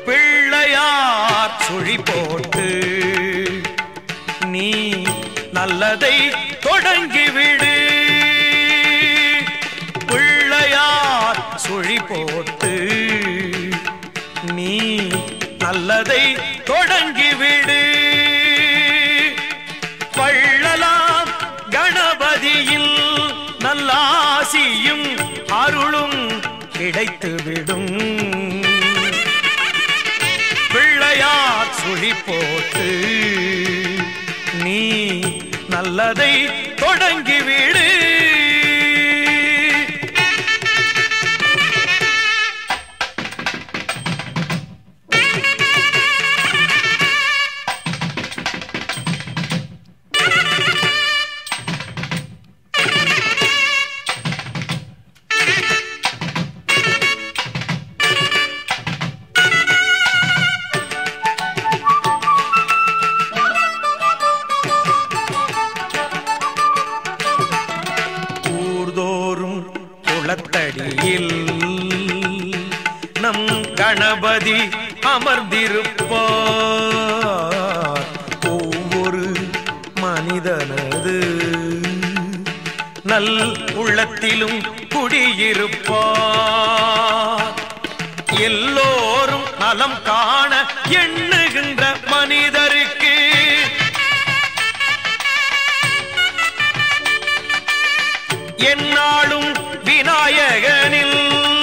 பிள்ளையார் சுழி போட்டு நீ நல்லதை தொடங்கிவிடு பிள்ளையார் சுழி போட்டு நீ நல்லதை தொடங்கிவிடு பள்ளலாம் கணபதியில் நல்லாசியும் அருளும் கிடைத்துவிடும் பிள்ளையார் சுழி போட்டு நீ நல்லதை தொடங்கிவிடு ஊர்தோறும் குளத்தடியில் நம் கணபதி அமர்ந்திருப்பார் ஒவ்வொரு மனிதனது நல் உள்ளத்திலும் குடியிருப்பார் எல்லோரும் நலம் காண எண்ணுகின்ற மனிதருக்கு என்னாலும் விநாயகனில்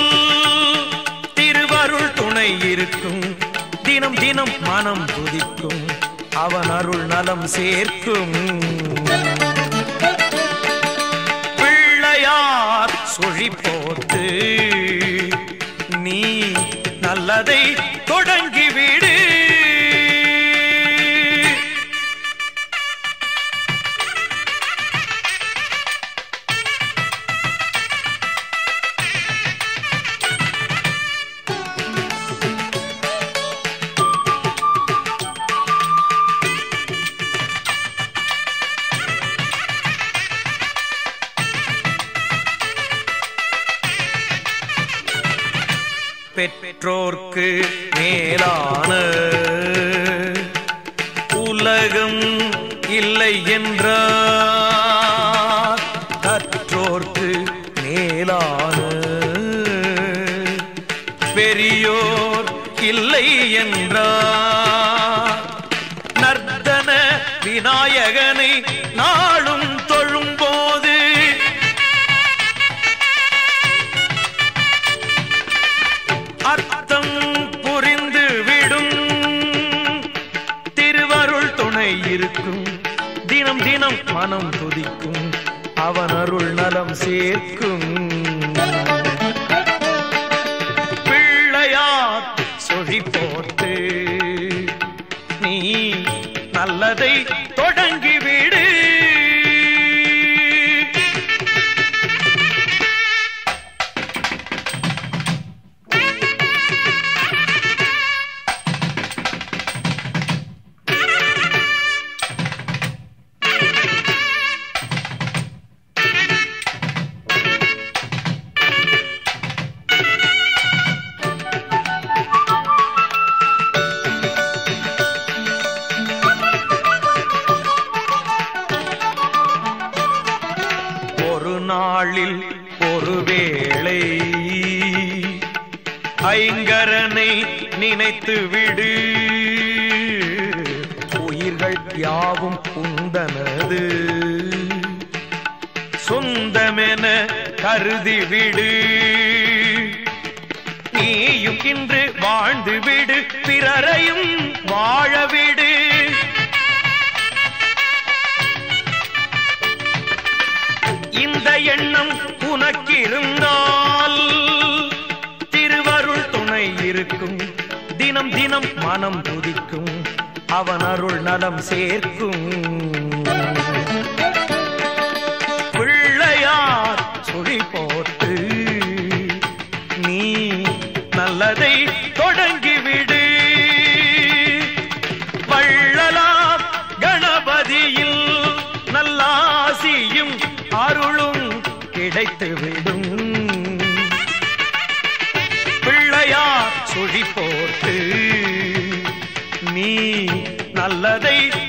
திருவருள் துணை இருக்கும் தினம் தினம் மனம் துதிக்கும் அவன் அருள் நலம் சேர்க்கும் பிள்ளையார் சுழி போட்டு நீ நல்லதை தொடங்கிவிடு பெற்றோர்க்கு மேலான உலகம் இல்லை என்றார் கற்றோர்க்கு மேலான பெரியோர் இல்லை என்றார் நர்த்தன விநாயகனை நாளும் தொழும்போது அர்த்தம் புரிந்து விடும் திருவருள் துணை இருக்கும் தினம் தினம் மனம் துதிக்கும் அவன் அருள் நலம் சேர்க்கும் பிள்ளையார் சொழி போட்டு நீ நல்லதை தொடங்கிவிடு ஒரு நாளில் ஒரு வேளை ஐங்கரனை நினைத்து விடு உயிர்கள் யாவும் உந்தனது சொந்தமென கருதி விடு நீயும் இன்று வாழ்ந்து விடு பிறரையும் வாழ விடு இந்த எண்ணம் உனக்கிருந்தால் திருவருள் துணை இருக்கும் தினம் தினம் மனம் துதிக்கும் அவன் அருள் நலம் சேர்க்கும் பிள்ளையார் சுழி போட்டு நீ நல்லதை தொடங்கிவிடு வள்ளலார் கணபதியில் நல்லாசியும் அருளும் கிடைத்துவிடும் பிள்ளையார் சுழி போட்டு நீ நல்லதை